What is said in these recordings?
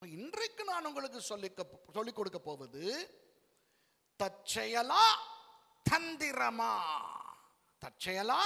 அப்ப இன்றைக்கு நான் உங்களுக்கு சொல்லி சொல்லிக் கொடுக்க போவது தற்செயலா தந்திரமா தற்செயலா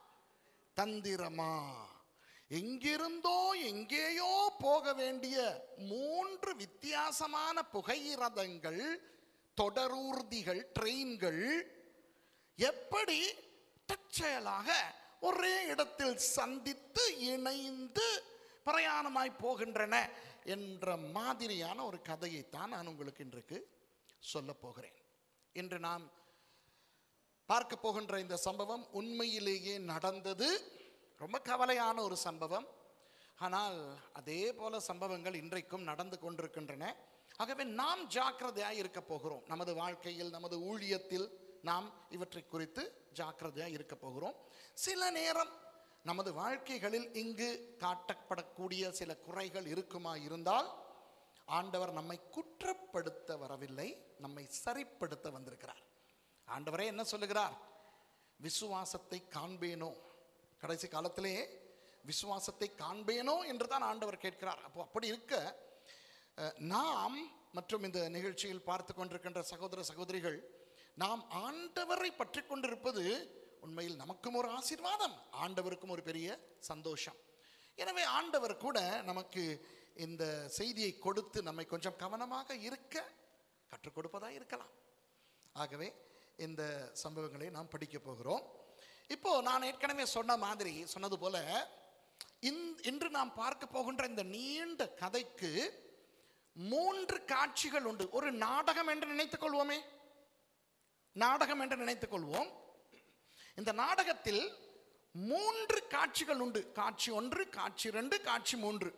தந்திரமா எங்கிருந்தோ எங்கேயோ போக வேண்டிய மூன்று வித்தியாசமான புகையிரதங்கள் தொடரூர்திகள் ட்ரெயின்கள் எப்படி தற்செயலாக ஒரே இடத்தில் சந்தித்து இணைந்து பிரயாணமாய் போகின்றன என்ற மாதிரியான ஒரு கதையைத்தான் நான் உங்களுக்கு இன்றைக்கு சொல்ல போகிறேன் இன்று நாம் பார்க்க போகின்ற இந்த சம்பவம் உண்மையிலேயே நடந்தது ரொம்ப கவலையான ஒரு சம்பவம் ஆனால் அதே போல சம்பவங்கள் இன்றைக்கும் நடந்து கொண்டிருக்கின்றன ஆகவே நாம் ஜாக்கிரதையாக இருக்க போகிறோம் நமது வாழ்க்கையில் நமது ஊழியத்தில் நாம் இவற்றை குறித்து ஜாக்கிரதையாக இருக்க போகிறோம் சில நேரம் நமது வாழ்க்கைகளில் இங்கு காட்டப்படக்கூடிய சில குறைகள் இருக்குமா இருந்தால் ஆண்டவர் நம்மை குற்றப்படுத்த வரவில்லை நம்மை சரிப்படுத்த வந்திருக்கிறார் ஆண்டவரே என்ன சொல்லுகிறார் விசுவாசத்தை காண்பேனோ கடைசி காலத்திலே விசுவாசத்தை காண்பேனோ என்று தான் ஆண்டவர் கேட்கிறார் அப்போ அப்படி இருக்க அஹ், நாம் மற்றும் இந்த நிகழ்ச்சியில் பார்த்து கொண்டிருக்கின்ற சகோதர சகோதரிகள் நாம் ஆண்டவரை பற்றி கொண்டிருப்பது உண்மையில் நமக்கும் ஒரு ஆசீர்வாதம் ஆண்டவருக்கும் ஒரு பெரிய சந்தோஷம் எனவே ஆண்டவர் கூட நமக்கு இந்த செய்தியை கொடுத்து நம்மை கொஞ்சம் கவனமாக இருக்க கற்றுக் கொடுப்பதா இருக்கலாம் ஆகவே இந்த சம்பவங்களை நாம் படிக்க போகிறோம் இப்போ நான் ஏற்கனவே சொன்ன மாதிரி சொன்னது போல இன்- இன்று நாம் பார்க்க போகின்ற இந்த நீண்ட கதைக்கு மூன்று காட்சிகள் உண்டு ஒரு நாடகம் என்று நினைத்துக் கொள்வோமே நாடகம் என்று நினைத்துக் கொள்வோம் இந்த நாடகத்தில் மூன்று காட்சிகள் உண்டு காட்சி ஒன்று காட்சி ரெண்டு காட்சி மூன்று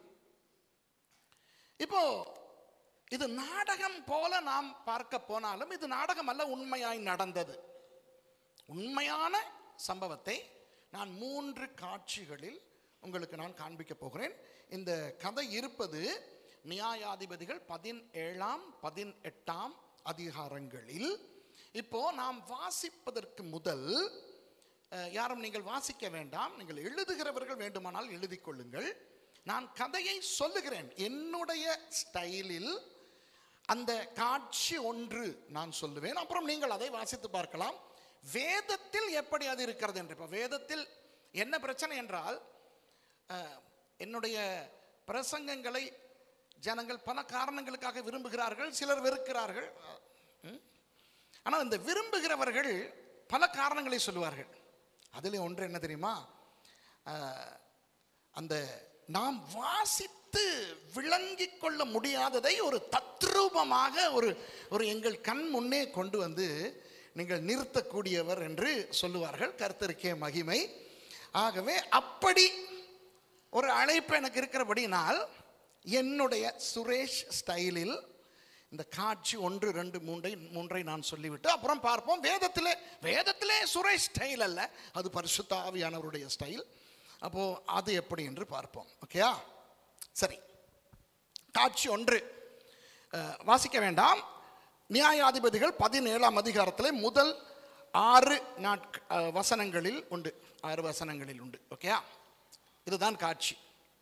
இப்போ இது நாடகம் போல நாம் பார்க்க போனாலும் இது நாடகம் அல்ல உண்மையாய் நடந்தது உண்மையான சம்பவத்தை நான் மூன்று காட்சிகளில் உங்களுக்கு நான் காண்பிக்க போகிறேன் இந்த கதை இருப்பது நியாயாதிபதிகள் பதினேழாம் பதினெட்டாம் அதிகாரங்களில் இப்போ நாம் வாசிப்பதற்கு முதல் அஹ், யாரும் நீங்கள் வாசிக்க வேண்டாம் நீங்கள் எழுதுகிறவர்கள் வேண்டுமானால் எழுதிக் கொள்ளுங்கள் நான் கதையை சொல்லுகிறேன் என்னுடைய ஸ்டைலில் அந்த காட்சி ஒன்று நான் சொல்லுவேன் அப்புறம் நீங்கள் அதை வாசித்து பார்க்கலாம் வேதத்தில் எப்படி அது இருக்கிறது என்று இப்போ வேதத்தில் என்ன பிரச்சனை என்றால் அஹ், என்னுடைய பிரசங்கங்களை ஜனங்கள் பல காரணங்களுக்காக விரும்புகிறார்கள் சிலர் வெறுக்கிறார்கள் ம்? ஆனால் இந்த விரும்புகிறவர்கள் பல காரணங்களை சொல்லுவார்கள் அதில் ஒன்று என்ன தெரியுமா அஹ், அந்த நாம் வாசித்து விளங்கிக் கொள்ள முடியாததை ஒரு தத்ரூபமாக ஒரு ஒரு எங்கள் கண் முன்னே கொண்டு வந்து நீங்கள் நிறுத்தக்கூடியவர் என்று சொல்லுவார்கள் கர்த்தருக்கே மகிமை ஆகவே அப்படி ஒரு அழைப்பு எனக்கு இருக்கிறபடினால் என்னுடைய சுரேஷ் ஸ்டைலில் இந்த காட்சி ஒன்று ரெண்டு மூன்றை மூன்றை நான் சொல்லிவிட்டு அப்புறம் பார்ப்போம் வேதத்திலே வேதத்திலே சுரேஷ் ஸ்டைல் அல்ல அது பரிசுத்த ஆவியானவருடைய ஸ்டைல் அப்போ அது எப்படி என்று பார்ப்போம் ஓகேயா சரி காட்சி ஒன்று அஹ், வாசிக்க வேண்டாம் நியாயாதிபதிகள் பதினேழாம் அதிகாரத்தில் முதல் ஆறு நாட்க அஹ், வசனங்களில் உண்டு ஆறு வசனங்களில் உண்டு ஓகேயா இதுதான் காட்சி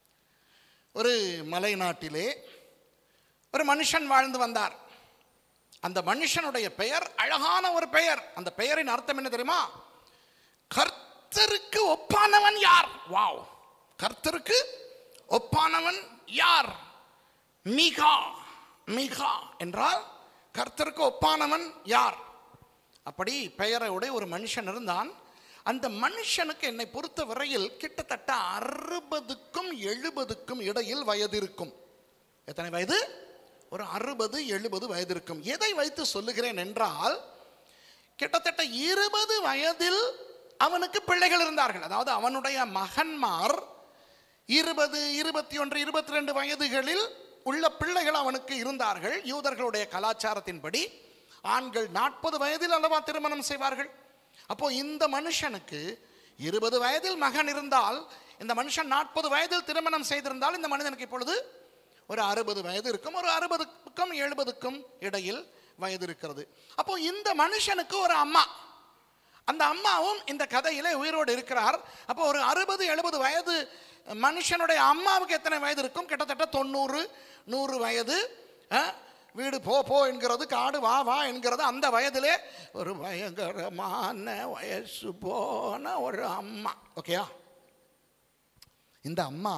ஒரு மலை நாட்டிலே ஒரு மனுஷன் வாழ்ந்து வந்தார் அந்த மனுஷனுடைய பெயர் அழகான ஒரு பெயர் அந்த பெயரின் அர்த்தம் என்ன தெரியுமா கர்த்தருக்கு ஒப்பானவன் யார் வாவ் கர்த்தருக்கு ஒப்பானவன் யார் மிகா மிகா என்றால் கர்த்தருக்கு ஒப்பானவன் யார் அப்படி பெயரோட ஒரு மனுஷன் இருந்தான் அந்த மனுஷனுக்கு என்னை பொறுத்த வரையில் கிட்டத்தட்ட அறுபதுக்கும் எழுபதுக்கும் இடையில் வயது இருக்கும் எத்தனை வயது ஒரு அறுபது எழுபது வயது இருக்கும் எதை வைத்து சொல்லுகிறேன் என்றால் கிட்டத்தட்ட இருபது வயதில் அவனுக்கு பிள்ளைகள் இருந்தார்கள் அதாவது அவனுடைய மகன்மார் இருபது இருபத்தி ஒன்று இருபத்தி ரெண்டு வயதுகளில் உள்ள பிள்ளைகள் அவனுக்கு இருந்தார்கள் யூதர்களுடைய கலாச்சாரத்தின்படி ஆண்கள் நாற்பது வயதில் அல்லவா திருமணம் செய்வார்கள் அப்போ இந்த மனுஷனுக்கு இருபது வயதில் மகன் இருந்தால் இந்த மனுஷன் நாற்பது வயதில் திருமணம் செய்திருந்தால் இந்த மனிதனுக்கு இப்பொழுது ஒரு அறுபது வயது இருக்கும் ஒரு அறுபதுக்கும் எழுபதுக்கும் இடையில் வயது இருக்கிறது அப்போ இந்த மனுஷனுக்கு ஒரு அம்மா அந்த அம்மாவும் இந்த கதையிலே உயிரோடு இருக்கிறார் அப்போ ஒரு அறுபது எழுபது வயது மனுஷனுடைய அம்மாவுக்கு எத்தனை வயது இருக்கும் கிட்டத்தட்ட தொண்ணூறு நூறு வயது ஆ, வீடு போ போ என்கிறது காடு வா வா என்கிறது அந்த வயதிலே ஒரு பயங்கரமான வயசு போன ஒரு அம்மா ஓகேயா இந்த அம்மா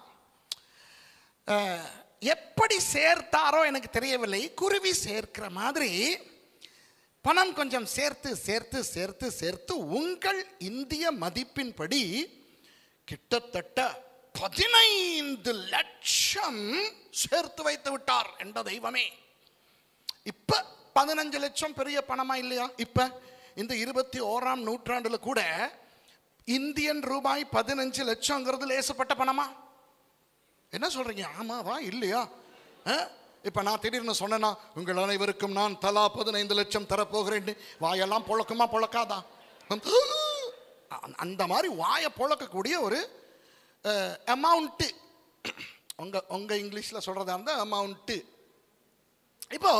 அஹ், எப்படி சேர்த்தாரோ எனக்கு தெரியவில்லை குருவி சேர்க்கிற மாதிரி பணம் கொஞ்சம் சேர்த்து சேர்த்து சேர்த்து சேர்த்து உங்கள் இந்திய மதிப்பின்படி கிட்டத்தட்ட பதினைந்து லட்சம் சேர்த்து வைத்து விட்டார் என்ற தெய்வமே இப்ப பதினஞ்சு லட்சம் பெரிய பணமா இல்லையா இப்ப இந்த இருபத்தி ஓராம் நூற்றாண்டுல கூட இந்தியன் ரூபாய் பதினஞ்சு லட்சங்கிறது லேசப்பட்ட பணமா என்ன சொல்றீங்க ஆமாவா இல்லையா ஆ? இப்ப நான் திடீர்னு சொன்னேன்னா உங்கள் அனைவருக்கும் நான் தலா பதினைந்து லட்சம் தரப்போகிறேன் வாயெல்லாம் பொழக்குமா பொழக்காதா அந்த- அந்த மாதிரி வாயை பொழக்கக்கூடிய ஒரு அமௌண்ட்டு உங்க உங்க இங்கிலீஷ்ல சொல்றதா இருந்தா அமௌண்ட்டு இப்போ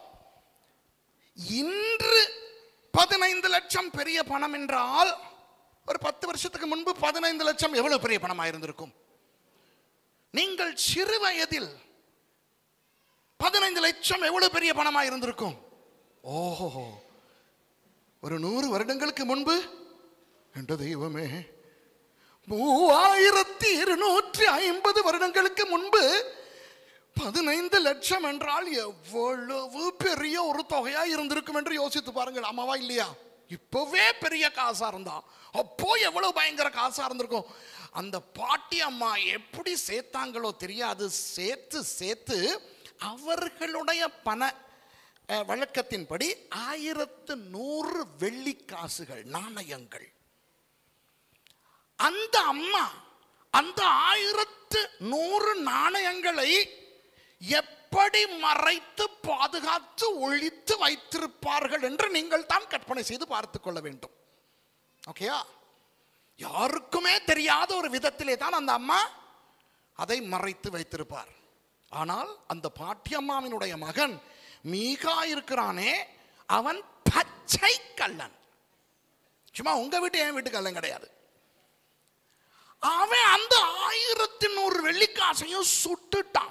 இன்று பதினைந்து லட்சம் பெரிய பணம் என்றால் ஒரு பத்து வருஷத்துக்கு முன்பு பதினைந்து லட்சம் எவ்வளவு பெரிய பணமா இருந்திருக்கும் நீங்கள் சிறு வயதில் பதினைந்து லட்சம் எவ்வளவு பெரிய பணமா இருந்திருக்கும் ஓஹோ ஒரு நூறு வருடங்களுக்கு முன்பு என்ற தெய்வமே மூவாயிரத்தி இருநூற்றி ஐம்பது வருடங்களுக்கு முன்பு பதினைந்து லட்சம் என்றால் எவ்வளவு பெரிய ஒரு தொகையா இருந்திருக்கும் என்று யோசித்து பாருங்கள் ஆமாவா இல்லையா இப்பவே பெரிய காசா இருந்தா அப்போ எவ்வளவு பயங்கர காசா இருந்திருக்கும் அந்த பாட்டி அம்மா எப்படி சேர்த்தாங்களோ தெரியாது சேர்த்து சேர்த்து அவர்களுடைய பண அஹ், வழக்கத்தின்படி ஆயிரத்து நூறு வெள்ளி காசுகள் நாணயங்கள் அந்த அம்மா அந்த ஆயிரத்து நூறு நாணயங்களை எப்படி மறைத்து பாதுகாத்து ஒழித்து வைத்திருப்பார்கள் என்று நீங்கள் தான் கற்பனை செய்து பார்த்துக் கொள்ள வேண்டும் ஓகேயா யாருக்குமே தெரியாத ஒரு விதத்திலே தான் அந்த அம்மா அதை மறைத்து வைத்திருப்பார் ஆனால் அந்த பாட்டியம்மாவினுடைய மகன் மீகா இருக்கிறானே அவன் பச்சை கள்ளன் சும்மா உங்க வீட்டு என் வீட்டு கள்ளன் கிடையாது அவன் அந்த ஆயிரத்தி நூறு வெள்ளிக்காசையும் சுட்டுட்டான்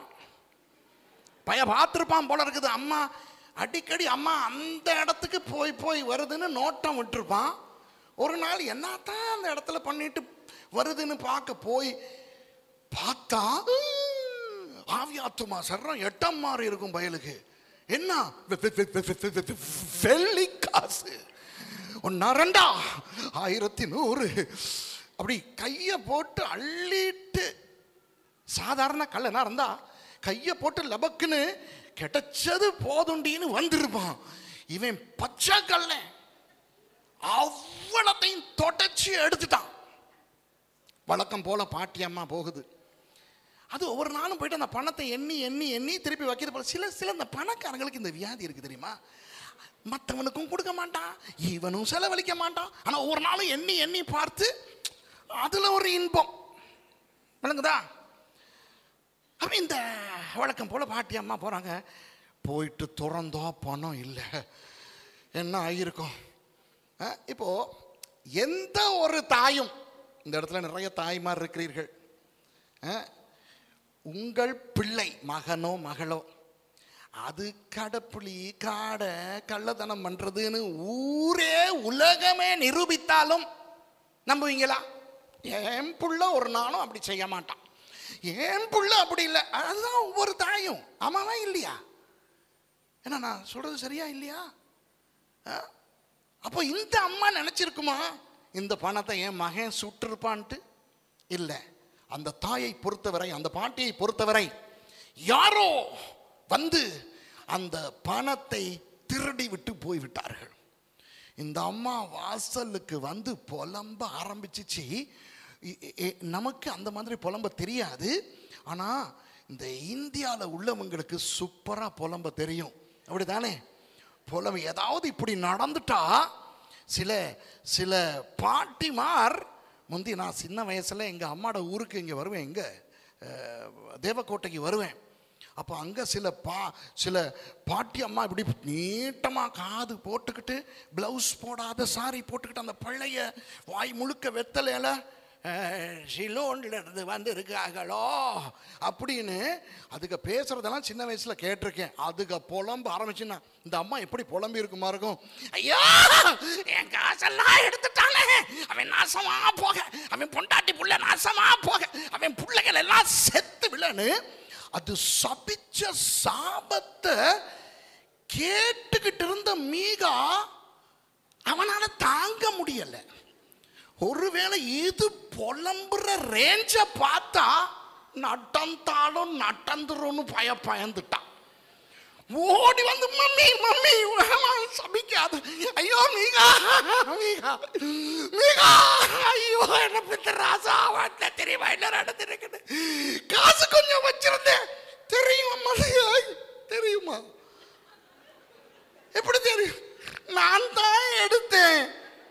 பைய பார்த்துருப்பான் போல இருக்குது அம்மா அடிக்கடி அம்மா அந்த இடத்துக்கு போய் போய் வருதுன்னு நோட்டம் விட்டுருப்பான் ஒரு நாள் என்னத்தான் அந்த இடத்துல பண்ணிட்டு வருதுன்னு பார்க்க போய் பார்த்தா ஆவியாத்துமா சர்றம் எட்டம் மாறி இருக்கும் பயலுக்கு என்ன வெ- வெ- வெ- வெ- வெ- வெ- வெ- வெள்ளி காசு ஒன்னா ரெண்டா ஆயிரத்தி நூறு அப்படி கையை போட்டு அள்ளிட்டு சாதாரண கல்லனா இருந்தா கையை போட்டு லபக்குன்னு கிடைச்சது போதுண்டின்னு வந்திருப்பான் இவன் பச்சை கல்லன் அவ்வளத்தையும் தொடச்சி எடுத்துட்டான் வழக்கம் போல பாட்டி அம்மா போகுது அது ஒவ்வொரு நாளும் போயிட்டு அந்த பணத்தை எண்ணி எண்ணி எண்ணி திருப்பி வைக்கிறது போல சில சில இந்த பணக்காரங்களுக்கு இந்த வியாதி இருக்கு தெரியுமா மற்றவனுக்கும் கொடுக்க மாட்டான் இவனும் செலவழிக்க மாட்டான் ஆனால் ஒவ்வொரு நாளும் எண்ணி எண்ணி பார்த்து அதில் ஒரு இன்பம் விளங்குதா அப்ப இந்த வழக்கம் போல பாட்டி அம்மா போறாங்க போயிட்டு திறந்தா பணம் இல்லை என்ன ஆகியிருக்கும் ஆ, இப்போ எந்த ஒரு தாயும் இந்த இடத்துல நிறைய தாய்மார் இருக்கிறீர்கள் ஆ, உங்கள் பிள்ளை மகனோ மகளோ அது கடப்புளி காடை கள்ளத்தனம் பண்றதுன்னு ஊரே உலகமே நிரூபித்தாலும் நம்புவீங்களா என் புள்ள ஒரு நாளும் அப்படி செய்ய மாட்டான் என் புள்ள அப்படி இல்லை அதுதான் ஒவ்வொரு தாயும் ஆமாவா இல்லையா என்ன நான் சொல்றது சரியா இல்லையா ஆ? அப்போ இந்த அம்மா நினைச்சிருக்குமா இந்த பணத்தை என் மகன் சுட்டிருப்பான்ட்டு இல்லை அந்த தாயை பொறுத்தவரை அந்த பாட்டியை பொறுத்தவரை யாரோ வந்து அந்த பணத்தை திருடி விட்டு போய்விட்டார்கள் இந்த அம்மா வாசலுக்கு வந்து புலம்ப ஆரம்பிச்சிச்சு இ- இ- நமக்கு அந்த மாதிரி புலம்ப தெரியாது ஆனால் இந்த இந்தியாவில் உள்ளவங்களுக்கு சூப்பராக புலம்ப தெரியும் அப்படிதானே புலம்ப ஏதாவது இப்படி நடந்துட்டா சில சில பாட்டிமார் முந்தி நான் சின்ன வயசில் எங்கள் அம்மாட ஊருக்கு இங்கே வருவேன் எங்கே தேவக்கோட்டைக்கு வருவேன் அப்போ அங்கே சில பா சில பாட்டி அம்மா இப்படி நீட்டமாக காது போட்டுக்கிட்டு ப்ளவுஸ் போடாத சாரி போட்டுக்கிட்டு அந்த பழைய வாய் முழுக்க வெத்தலையில ஷிலோன்ல இருந்து வந்து இருக்காங்களோ அப்படின்னு அதுக்கு பேசுறதெல்லாம் சின்ன வயசுல கேட்டிருக்கேன் அதுக்கு புலம்ப ஆரம்பிச்சுன்னா இந்த அம்மா எப்படி புலம்பி இருக்குமா இருக்கும் ஐயோ என் காசெல்லாம் எடுத்துட்டானே அவன் நாசமா போக அவன் பொண்டாட்டி புள்ள நாசமா போக அவன் பிள்ளைகள் எல்லாம் செத்து விழன்னு அது சபிச்ச சாபத்தை கேட்டுக்கிட்டு இருந்த மீகா அவனால தாங்க முடியல ஒருவேளை இது புலம்புற ரேஞ்ச பார்த்தா நடந்தாலும் நடந்துரும்னு பய பயந்துட்டான் ஓடி வந்து மம்மி மம்மி வேணாம், சபிக்காத ஐயோ மீகா மீகா மீகா ஐயோ என்ன பித்த ராசா வாட்டில தெரியுமா என்ன நடந்திருக்குது காசு கொஞ்சம் வச்சிருந்தேன் தெரியுமா தெரியுமா எப்படி தெரியும் நான் தான் எடுத்தேன்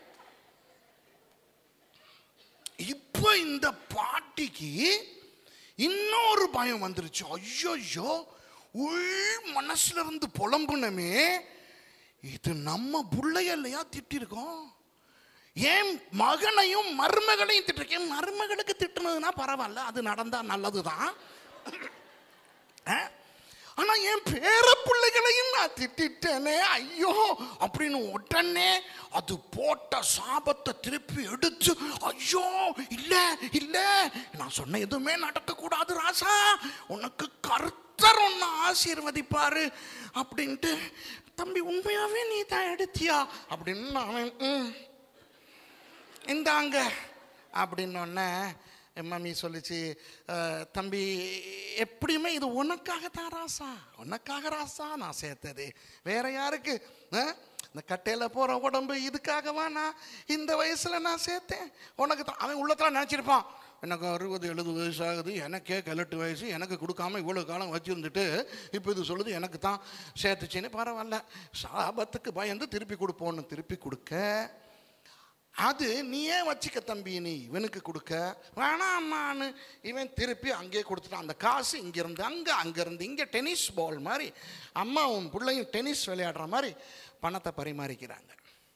இப்போ இந்த பாட்டிக்கு இன்னொரு பயம் வந்துருச்சு ஐயோ உள் மனசுல இருந்து புலம்புனமே இது நம்ம புள்ளைய இல்லையா திட்டிருக்கோம் ஏன் மகனையும் மருமகளையும் திட்டிருக்கேன் மருமகளுக்கு திட்டுனதுன்னா பரவாயில்ல அது நடந்தா நல்லதுதான் அஹ்? ஆனா என் பேர பிள்ளைகளையும் நான் திட்டிட்டேனே ஐயோ அப்படின்னு உடனே அது போட்ட சாபத்தை திருப்பி எடுத்து ஐயோ இல்ல இல்ல நான் சொன்ன எதுவுமே நடக்கக்கூடாது ராசா உனக்கு கர்த்தர் ஒன்னு ஆசீர்வதிப்பாரு அப்படின்ட்டு தம்பி உண்மையாவே நீ தான் எடுத்தியா அப்படின்னு அவன் "ம், இந்தாங்க அப்படின்னொன்னே என் மம்மி சொல்லிச்சு "அஹ், தம்பி எப்படியுமே இது உனக்காக தான் ராசா உனக்காக ராசா நான் சேர்த்தது வேற யாருக்கு அஹ்? இந்த கட்டையில் போகிற உடம்பு இதுக்காகவா நான் இந்த வயசில் நான் சேர்த்தேன் உனக்கு தான் அவன் உள்ளத்தில் நினச்சிருப்பான் எனக்கு அறுபது எழுபது வயசு ஆகுது எனக்கே கலட்டு வயசு எனக்கு கொடுக்காம இவ்வளோ காலம் வச்சுருந்துட்டு இப்போ இது சொல்லுது எனக்கு தான் சேர்த்துச்சின்னு பரவாயில்ல சாபத்துக்கு பயந்து திருப்பி கொடுப்போன்னு திருப்பி கொடுக்க அது நீயே வச்சுக்க தம்பி நீ இவனுக்கு கொடுக்க வேணாம்மான்னு இவன் திருப்பி அங்கேயே கொடுத்துட்டான் அந்த காசு இங்கிருந்து அங்கே அங்கேருந்து இங்கே டென்னிஸ் பால் மாதிரி அம்மாவும் பிள்ளையும் டென்னிஸ் விளையாடுற மாதிரி பணத்தை பரிமாறிக்கிறாங்க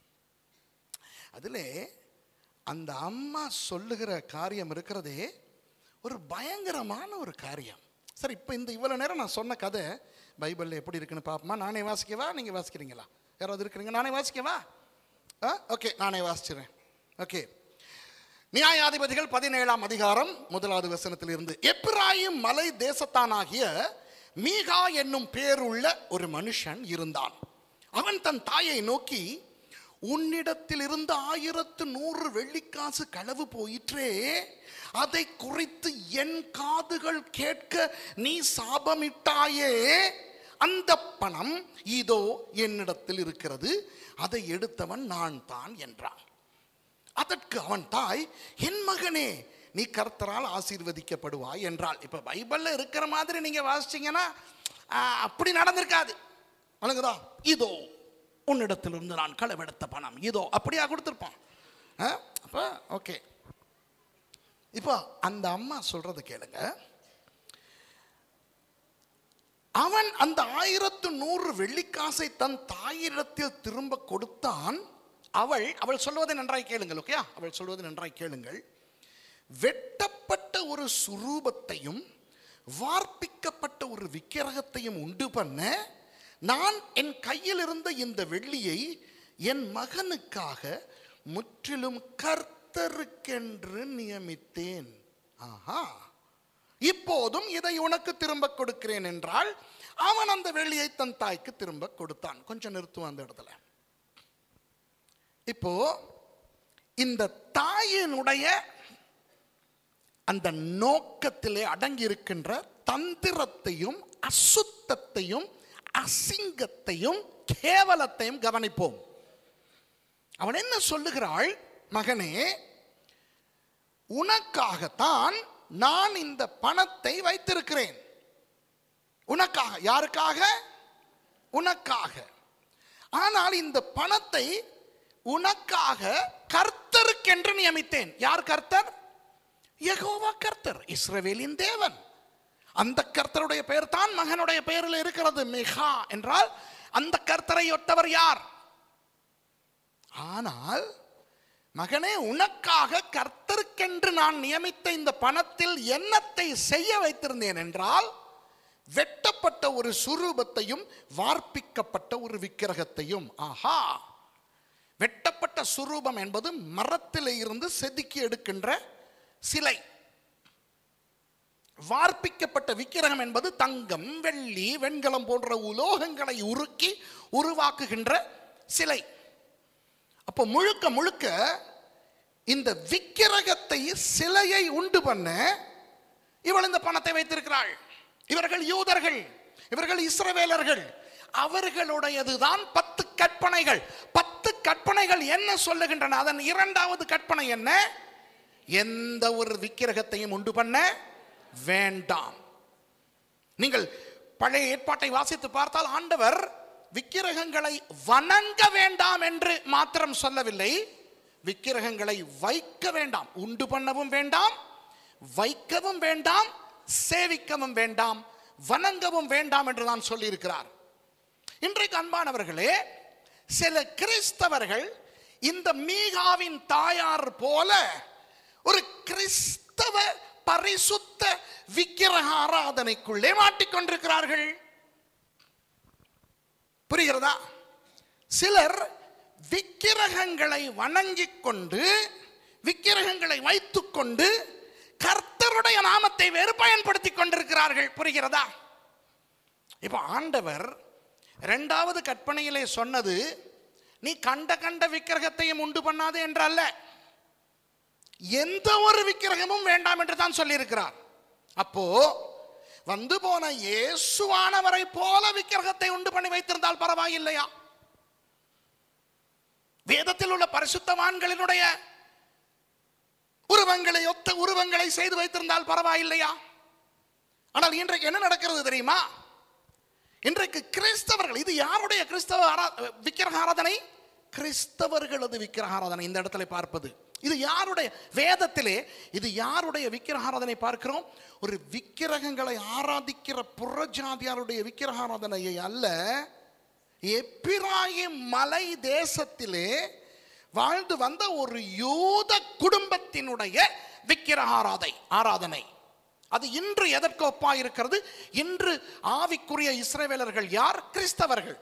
அதில் அந்த அம்மா சொல்லுகிற காரியம் இருக்கிறதே ஒரு பயங்கரமான ஒரு காரியம் சரி இப்போ இந்த இவ்வளோ நேரம் நான் சொன்ன கதை பைபிளில் எப்படி இருக்குன்னு பார்ப்போமா நானே வாசிக்கவா நீங்கள் வாசிக்கிறீங்களா யாராவது இருக்கிறீங்க நானே வாசிக்கவா ஆ ஓகே நானே வாசிச்சிடுறேன் ஓகே நியாயாதிபதிகள் பதினேழாம் அதிகாரம் முதலாவது வசனத்தில் இருந்து எப்ராயிம் மலை தேசத்தானாகிய மீகா என்னும் பேருள்ள ஒரு மனுஷன் இருந்தான் அவன் தன் தாயை நோக்கி உன்னிடத்தில் இருந்த ஆயிரத்து நூறு வெள்ளிக்காசு களவு போயிற்றே அதை குறித்து என் காதுகள் கேட்க நீ சாபமிட்டாயே அந்த பணம் இதோ என்னிடத்தில் இருக்கிறது அதை எடுத்தவன் நான் தான் என்றான் அதற்கு அவன் தாய் என் மகனே நீ கர்த்தரால் ஆசீர்வதிக்கப்படுவாய் என்றாள் இப்ப பைபிள்ல இருக்கிற மாதிரி நீங்க வாசிச்சீங்கன்னா ஆ, அப்படி நடந்திருக்காது வணங்குதா இதோ உன்னிடத்திலிருந்து நான் களவெடுத்த பணம் இதோ அப்படியா கொடுத்துருப்பான் ஆ, அப்ப ஓகே இப்போ அந்த அம்மா சொல்றதை கேளுங்க அவன் அந்த ஆயிரத்து நூறு வெள்ளிக்காசை தன் தாயிடத்தில் திரும்ப கொடுத்தான் அவள் அவள் சொல்வதை நன்றாய் கேளுங்கள் ஓகே அவள் சொல்வதை நன்றாய் கேளுங்கள் வெட்டப்பட்ட ஒரு சுரூபத்தையும் வார்ப்பிக்கப்பட்ட ஒரு விக்கிரகத்தையும் உண்டு பண்ண நான் என் கையில் இருந்த இந்த வெள்ளியை என் மகனுக்காக முற்றிலும் கர்த்தருக்கென்று நியமித்தேன் ஆஹா இப்போதும் இதை உனக்கு திரும்ப கொடுக்கிறேன் என்றால் அவன் அந்த வெள்ளியை தன் தாய்க்கு திரும்ப கொடுத்தான் கொஞ்சம் நிறுத்துவான் அந்த இடத்துல இப்போ இந்த தாயினுடைய அந்த நோக்கத்திலே அடங்கி இருக்கின்ற தந்திரத்தையும் அசுத்தத்தையும் அசிங்கத்தையும் கேவலத்தையும் கவனிப்போம் அவன் என்ன சொல்லுகிறாள் மகனே உனக்காகத்தான் நான் இந்த பணத்தை வைத்திருக்கிறேன் உனக்காக யாருக்காக உனக்காக ஆனால் இந்த பணத்தை உனக்காக கர்த்தருக்கென்று நியமித்தேன் யார் கர்த்தர் யெகோவா கர்த்தர் இஸ்ரவேலின் தேவன் அந்த கர்த்தருடைய பெயர் தான் மகனுடைய பெயரில் இருக்கிறது மிகா என்றால் அந்த கர்த்தரை ஒத்தவர் யார் ஆனால் மகனே உனக்காக கர்த்தருக்கென்று நான் நியமித்த இந்த பணத்தில் என்னத்தை செய்ய வைத்திருந்தேன் என்றால் வெட்டப்பட்ட ஒரு சுரூபத்தையும் வார்ப்பிக்கப்பட்ட ஒரு விக்கிரகத்தையும் ஆஹா வெட்டப்பட்ட சுரூபம் என்பது மரத்திலே இருந்து செதுக்கி எடுக்கின்ற சிலை வார்ப்பிக்கப்பட்ட விக்கிரகம் என்பது தங்கம் வெள்ளி வெண்கலம் போன்ற உலோகங்களை உருக்கி உருவாக்குகின்ற சிலை அப்போ முழுக்க முழுக்க இந்த விக்கிரகத்தை சிலையை உண்டு பண்ண இவள் இந்த பணத்தை வைத்திருக்கிறாள் இவர்கள் யூதர்கள் இவர்கள் இஸ்ரவேலர்கள் அவர்களுடையதுதான் பத்து கற்பனைகள் பத்து கற்பனைகள் என்ன சொல்லுகின்றன அதன் இரண்டாவது கற்பனை என்ன எந்த ஒரு விக்கிரகத்தையும் உண்டு பண்ண வேண்டாம் நீங்கள் பழைய ஏற்பாட்டை வாசித்து பார்த்தால் ஆண்டவர் விக்கிரகங்களை வணங்க வேண்டாம் என்று மாத்திரம் சொல்லவில்லை விக்கிரகங்களை வைக்க வேண்டாம் உண்டு பண்ணவும் வேண்டாம் வைக்கவும் வேண்டாம் சேவிக்கவும் வேண்டாம் வணங்கவும் வேண்டாம் என்று தான் சொல்லியிருக்கிறார் இன்றைக்கு அன்பானவர்களே சில கிறிஸ்தவர்கள் இந்த மீகாவின் தாயார் போல ஒரு கிறிஸ்தவ பரிசுத்த விக்கிரக ஆராதனைக்குள்ளே மாட்டிக்கொண்டிருக்கிறார்கள் புரிகிறதா சிலர் விக்கிரகங்களை வணங்கிக் கொண்டு விக்கிரகங்களை வைத்துக்கொண்டு கர்த்தருடைய நாமத்தை வேறு பயன்படுத்திக் கொண்டிருக்கிறார்கள் புரிகிறதா இப்போ ஆண்டவர் இரண்டாவது கற்பனையிலே சொன்னது நீ கண்ட கண்ட விக்கிரகத்தையும் உண்டு பண்ணாதே என்றல்ல எந்த ஒரு விக்கிரகமும் வேண்டாம் என்று தான் சொல்லியிருக்கிறார் அப்போ வந்து போன இயேசுவானவரை போல விக்கிரகத்தை உண்டு பண்ணி வைத்திருந்தால் பரவாயில்லையா வேதத்தில் உள்ள பரிசுத்தவான்களினுடைய உருவங்களை ஒத்த உருவங்களை செய்து வைத்திருந்தால் பரவாயில்லையா ஆனால் இன்றைக்கு என்ன நடக்கிறது தெரியுமா இன்றைக்கு கிறிஸ்தவர்கள் இது யாருடைய கிறிஸ்தவ ஆரா- விக்கிரக ஆராதனை கிறிஸ்தவர்களது விக்கிரக ஆராதனை இந்த இடத்துல பார்ப்பது இது யாருடைய வேதத்திலே இது யாருடைய விக்கிரக ஆராதனை பார்க்கிறோம் ஒரு விக்கிரகங்களை ஆராதிக்கிற புறஜாதியாருடைய விக்கிரக ஆராதனையை அல்ல எப்பிராயிம் மலை தேசத்திலே வாழ்ந்து வந்த ஒரு யூத குடும்பத்தினுடைய விக்கிரக ஆராதை ஆராதனை அது இன்று எதற்கு ஒப்பா இருக்கிறது இன்று ஆவிக்குரிய இஸ்ரவேலர்கள் யார் கிறிஸ்தவர்கள்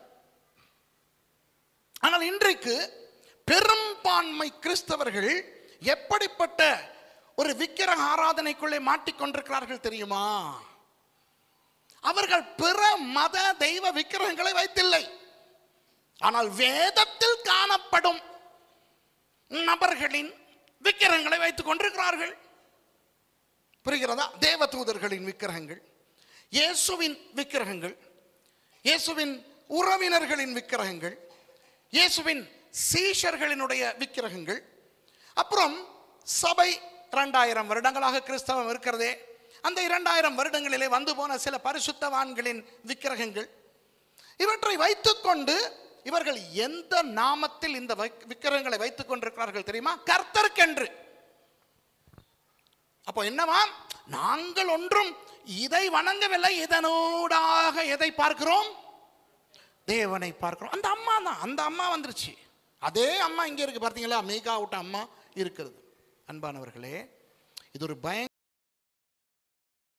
ஆனால் இன்றைக்கு பெரும்பான்மை கிறிஸ்தவர்கள் எப்படிப்பட்ட ஒரு விக்கிரக ஆராதனைக்குள்ளே மாட்டிக்கொண்டிருக்கிறார்கள் தெரியுமா அவர்கள் பிற மத தெய்வ விக்கிரகங்களை வைத்தில்லை ஆனால் வேதத்தில் காணப்படும் நபர்களின் விக்கிரகங்களை வைத்துக் கொண்டிருக்கிறார்கள் புரிகிறதா தேவதூதர்களின் விக்கிரகங்கள் இயேசுவின் விக்கிரகங்கள் இயேசுவின் உறவினர்களின் விக்கிரகங்கள் இயேசுவின் சீஷர்களினுடைய விக்கிரகங்கள் அப்புறம் சபை இரண்டாயிரம் வருடங்களாக கிறிஸ்தவம் இருக்கிறதே அந்த இரண்டாயிரம் வருடங்களிலே வந்து போன சில பரிசுத்தவான்களின் விக்கிரகங்கள் இவற்றை வைத்துக்கொண்டு இவர்கள் எந்த நாமத்தில் இந்த வை- விக்கிரகங்களை வைத்துக் கொண்டிருக்கிறார்கள் தெரியுமா கர்த்தருக்கென்று அப்போ என்னவா நாங்கள் ஒன்றும் இதை வணங்கவில்லை இதனூடாக எதை பார்க்கிறோம் தேவனை பார்க்கிறோம் அந்த அம்மா தான் அந்த அம்மா வந்துருச்சு அதே அம்மா இங்கே இருக்கு பார்த்தீங்களா மேகா விட்ட அம்மா இருக்கிறது அன்பானவர்களே இது ஒரு பய